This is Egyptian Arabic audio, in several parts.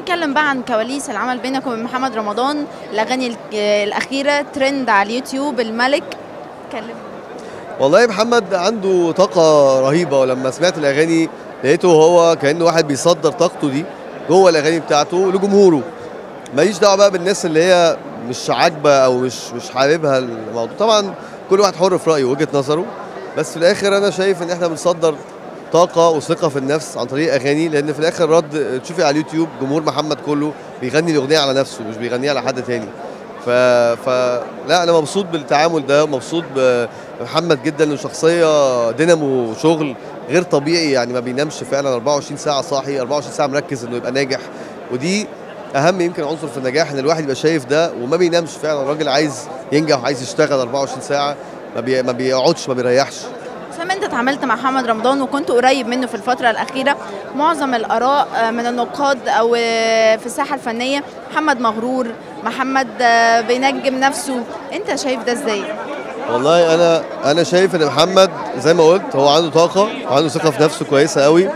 نتكلم بقى عن كواليس العمل بينك وبين محمد رمضان الاغاني ال- الاخيره ترند على اليوتيوب الملك كلم والله محمد عنده طاقة رهيبة ولما سمعت الأغاني لقيته هو كأنه واحد بيصدر طاقته دي جوه الأغاني بتاعته لجمهوره ماليش دعوة بقى بالناس اللي هي مش عاجبة أو مش مش حاببها الموضوع طبعا كل واحد حر في رأيه وجهة نظره بس في الآخر أنا شايف إن إحنا بنصدر طاقة وثقة في النفس عن طريق أغاني لأن في الآخر رد تشوفي على اليوتيوب جمهور محمد كله بيغني الأغنية على نفسه مش بيغنيها على حد تاني ف... ف لا انا مبسوط بالتعامل ده مبسوط بمحمد جدا انه شخصيه دينامو شغل غير طبيعي يعني ما بينامش فعلا 24 ساعه صاحي 24 ساعه مركز انه يبقى ناجح ودي اهم يمكن عنصر في النجاح ان الواحد يبقى شايف ده وما بينامش فعلا الراجل عايز ينجح وعايز يشتغل 24 ساعه ما, بي... ما بيقعدش ما بيريحش اسامه انت اتعاملت مع محمد رمضان وكنت قريب منه في الفتره الاخيره معظم الاراء آه، من النقاد او آه، في الساحه الفنيه محمد مغرور محمد آه، بينجم نفسه انت شايف ده ازاي والله انا انا شايف ان محمد زي ما قلت هو عنده طاقه وعنده ثقه في نفسه كويسه قوي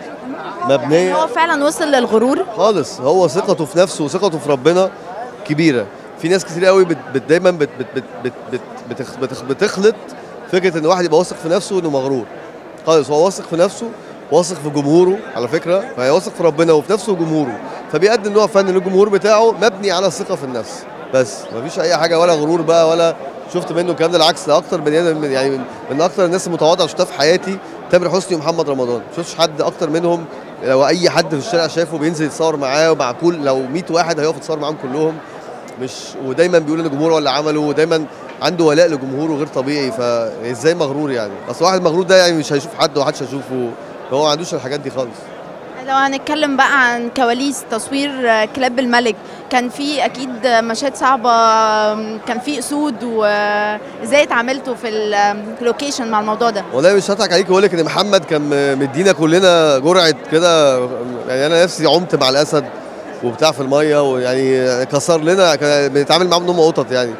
مبنيه هو فعلا وصل للغرور خالص هو ثقته في نفسه وثقته في ربنا كبيره في ناس كتير قوي بت بت دايما بت بت بت بت بت بتخ بتخ بتخلط فكره ان واحد يبقى واثق في نفسه انه مغرور خالص هو واثق في نفسه واثق في جمهوره على فكره فهي واثق في ربنا وفي نفسه وجمهوره فبيقدم نوع فن للجمهور بتاعه مبني على الثقه في النفس بس مفيش اي حاجه ولا غرور بقى ولا شفت منه الكلام ده العكس ده اكتر بني ادم من- يعني من, من اكتر الناس المتواضعه اللي شفتها في حياتي تامر حسني ومحمد رمضان ما شفتش حد اكتر منهم لو اي حد في الشارع شافه بينزل يتصور معاه ومع كل لو 100 واحد هيقف يتصور معاهم كلهم مش ودايما بيقول ان جمهوره هو اللي عمله ودايما عنده ولاء لجمهوره غير طبيعي فازاي مغرور يعني اصل واحد مغرور ده يعني مش هيشوف حد ومحدش هيشوفه هو ما عندوش الحاجات دي خالص لو هنتكلم بقى عن كواليس تصوير آه، كلاب الملك كان في اكيد مشاهد صعبه آم، كان في اسود وازاي اتعاملتوا في اللوكيشن مع الموضوع ده والله مش هضحك عليك واقول لك ان محمد كان م- مدينا كلنا جرعه كده يعني انا نفسي عمت مع الاسد وبتاع في الميه ويعني كسر لنا كان بنتعامل معاهم ان هم قطط يعني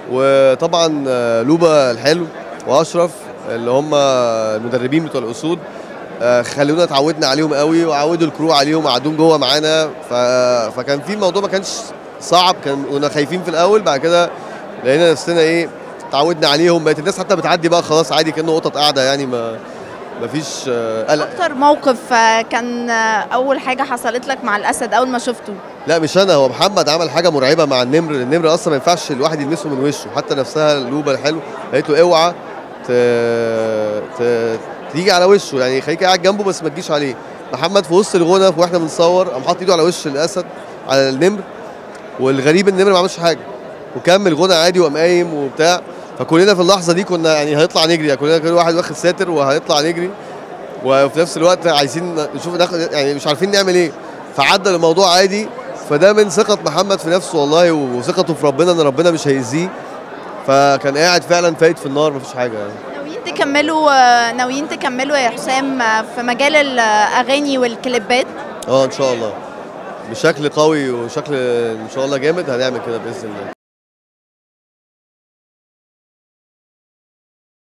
وطبعا آه، لوبا الحلو واشرف اللي هم المدربين بتوع الاسود آه، خلونا اتعودنا عليهم قوي وعودوا الكرو عليهم وقعدوهم جوه معانا ف... فكان في الموضوع ما كانش صعب كان كنا خايفين في الاول بعد كده لقينا نفسنا ايه اتعودنا عليهم بقت الناس حتى بتعدي بقى خلاص عادي كانه قطط قاعده يعني ما ما فيش آه، قلق اكتر موقف آه، كان آه، اول حاجه حصلت لك مع الاسد اول ما شفته لا مش انا هو محمد عمل حاجه مرعبه مع النمر النمر اصلا ما ينفعش الواحد يلمسه من وشه حتى نفسها اللوبه الحلو قالت له اوعى ت... ت... تيجي على وشه يعني خليك قاعد جنبه بس ما تجيش عليه محمد في وسط الغنى واحنا بنصور قام حاطط ايده على وش الاسد على النمر والغريب ان النمر ما عملش حاجه وكمل غنى عادي وقام قايم وبتاع فكلنا في اللحظه دي كنا يعني هيطلع نجري يعني كلنا كل واحد واخد ساتر وهيطلع نجري وفي نفس الوقت عايزين نشوف ناخد يعني مش عارفين نعمل ايه فعدى الموضوع عادي فده من ثقة محمد في نفسه والله وثقته في ربنا ان ربنا مش هيأذيه فكان قاعد فعلا فايت في النار مفيش حاجة يعني ناويين تكملوا آه، ناويين تكملوا يا حسام آه، في مجال الاغاني والكليبات اه ان شاء الله بشكل قوي وشكل ان شاء الله جامد هنعمل كده باذن الله